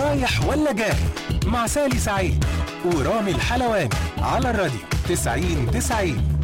رايح ولا جاي مع سالي سعيد ورامي الحلواني على الراديو 90 90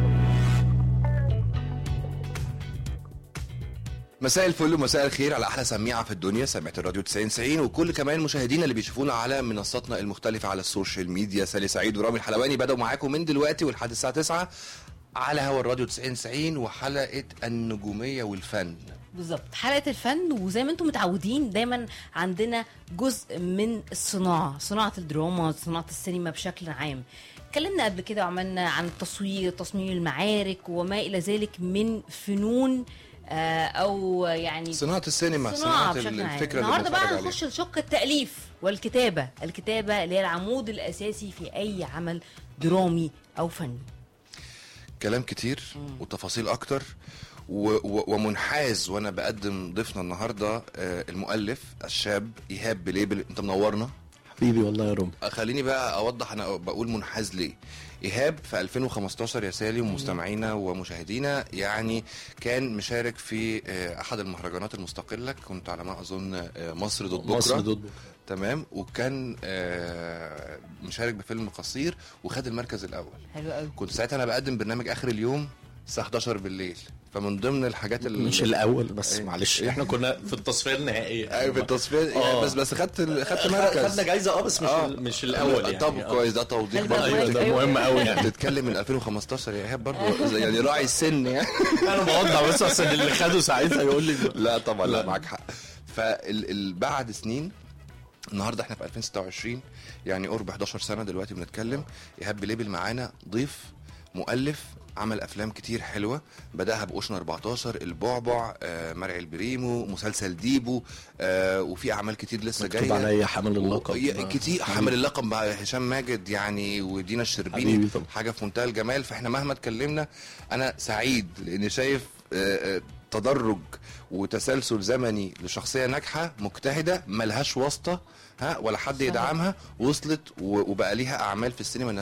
مساء الفل ومساء الخير على احلى سميعه في الدنيا سميعه الراديو 90 90 وكل كمان مشاهدينا اللي بيشوفونا على منصاتنا المختلفه على السوشيال ميديا سالي سعيد ورامي الحلواني بدأوا معاكم من دلوقتي ولحد الساعه 9 على هوا الراديو 90 90 وحلقه النجوميه والفن بالظبط حلقه الفن وزي ما انتم متعودين دايما عندنا جزء من الصناعه صناعه الدراما صناعه السينما بشكل عام اتكلمنا قبل كده وعملنا عن التصوير تصميم المعارك وما الى ذلك من فنون آه، او يعني صناعه السينما صناعه صناعه بشكل عام الفكره اللي النهارده بنتفرج بقى عليها هنخش لشق التاليف والكتابه الكتابه اللي هي العمود الاساسي في اي عمل درامي او فني كلام كتير وتفاصيل اكتر و و ومنحاز وانا بقدم ضيفنا النهارده آه، المؤلف الشاب ايهاب بليبل انت منورنا حبيبي والله يا رب خليني بقى اوضح انا بقول منحاز ليه ايهاب في 2015 يا سالي ومستمعينا ومشاهدينا يعني كان مشارك في آه، احد المهرجانات المستقله كنت على ما اظن آه، مصر ضد بكره مصر ضد تمام وكان آه، مشارك بفيلم قصير وخد المركز الاول حلو قوي كنت ساعتها انا بقدم برنامج اخر اليوم الساعه 11 بالليل فمن ضمن الحاجات اللي مش الاول بس إيه. معلش احنا كنا في التصفيه النهائيه ايوه في التصفيق آه. بس بس خدت ال- خدت خدنا مركز جايزه اه بس مش آه. ال- مش الاول يعني طب آه. كويس ده توضيح خلي بالك برضه. ايوه ده أيوة. مهم قوي يعني بتتكلم من 2015 يا ايهاب برضه زي- يعني راعي السن يعني انا بوضع بس عشان اللي خده ساعتها يقول لي لا طبعا لا لا. معاك حق فبعد سنين النهارده احنا في 2026 يعني قرب 11 سنه دلوقتي بنتكلم ايهاب بليبل معانا ضيف مؤلف عمل افلام كتير حلوه بداها باوشن 14 البعبع آه مرعي البريمو مسلسل ديبو آه وفي اعمال كتير لسه مكتوب جايه عليا حمل اللقب ي- كتير حمل اللقب مع هشام ماجد يعني ودينا الشربيني حبيبي طبعا. حاجه في منتهى الجمال فاحنا مهما اتكلمنا انا سعيد لاني شايف آه، آه، تدرج وتسلسل زمني لشخصيه ناجحه مجتهده ملهاش واسطه ها ولا حد يدعمها وصلت و- وبقى ليها اعمال في السينما